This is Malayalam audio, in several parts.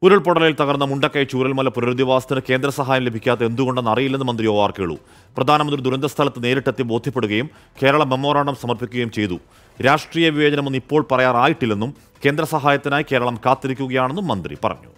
ഉരുൾപൊട്ടലിൽ തകർന്ന മുണ്ടക്കൈ ചൂരൽമല പുനരധിവാസത്തിന് കേന്ദ്ര സഹായം ലഭിക്കാത്ത എന്തുകൊണ്ടെന്ന് അറിയില്ലെന്ന് മന്ത്രി ഒ ആർ കേളു പ്രധാനമന്ത്രി ദുരന്ത സ്ഥലത്ത് നേരിട്ടെത്തി ബോധ്യപ്പെടുകയും കേരള മെമ്മോറാണ്ടം സമർപ്പിക്കുകയും ചെയ്തു രാഷ്ട്രീയ വിവേചനമൊന്നും ഇപ്പോൾ പറയാറായിട്ടില്ലെന്നും കേന്ദ്ര സഹായത്തിനായി കേരളം കാത്തിരിക്കുകയാണെന്നും മന്ത്രി പറഞ്ഞു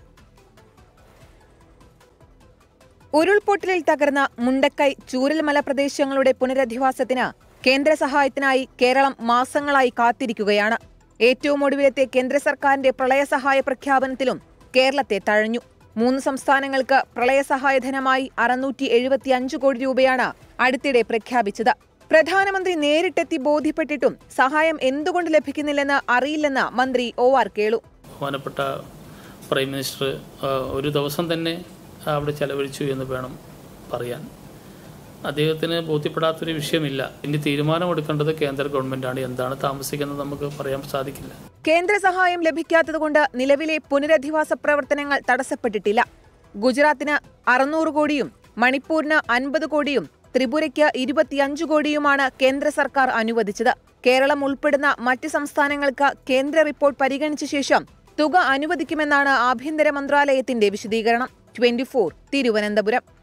ഉരുൾപൊട്ടലിൽ തകർന്ന മുണ്ടക്കൈ ചൂരൽമല പ്രദേശങ്ങളുടെ പുനരധിവാസത്തിന് കേന്ദ്ര സഹായത്തിനായി കേരളം മാസങ്ങളായി കാത്തിരിക്കുകയാണ് ഏറ്റവും ഒടുവിലത്തെ കേന്ദ്ര സർക്കാരിന്റെ പ്രളയസഹായ പ്രഖ്യാപനത്തിലും കേരളത്തെ തഴഞ്ഞു മൂന്ന് സംസ്ഥാനങ്ങൾക്ക് പ്രളയസഹായ ധനമായി അറുന്നൂറ്റി എഴുപത്തിയഞ്ച് കോടി രൂപയാണ് അടുത്തിടെ പ്രഖ്യാപിച്ചത് പ്രധാനമന്ത്രി നേരിട്ടെത്തി ബോധ്യപ്പെട്ടിട്ടും സഹായം എന്തുകൊണ്ട് ലഭിക്കുന്നില്ലെന്ന് അറിയില്ലെന്ന് മന്ത്രി ഒ ആർ കേളു ബഹുമാനപ്പെട്ട പ്രൈം മിനിസ്റ്റർ ആ, ഒരു ദിവസം തന്നെ അവിടെ ചെലവഴിച്ചു എന്ന് വേണം പറയാൻ അദ്ദേഹത്തിന് ബോധ്യപ്പെടാത്തൊരു വിഷയമില്ല ഇനി തീരുമാനമെടുക്കേണ്ടത് കേന്ദ്ര ഗവൺമെൻറ്റാണ് എന്താണ് താമസിക്കുന്നത് നമുക്ക് പറയാൻ സാധിക്കില്ല കേന്ദ്ര സഹായം ലഭിക്കാത്തതുകൊണ്ട് നിലവിലെ പുനരധിവാസ പ്രവർത്തനങ്ങൾ തടസ്സപ്പെട്ടിട്ടില്ല ഗുജറാത്തിന് അറുന്നൂറ് കോടിയും മണിപ്പൂരിന് അൻപത് കോടിയും ത്രിപുരയ്ക്ക് ഇരുപത്തിയഞ്ച് കോടിയുമാണ് കേന്ദ്ര സർക്കാർ അനുവദിച്ചത് കേരളം ഉൾപ്പെടുന്ന മറ്റ് സംസ്ഥാനങ്ങൾക്ക് കേന്ദ്ര റിപ്പോർട്ട് പരിഗണിച്ച ശേഷം തുക അനുവദിക്കുമെന്നാണ് ആഭ്യന്തര മന്ത്രാലയത്തിന്റെ വിശദീകരണം ട്വന്റി തിരുവനന്തപുരം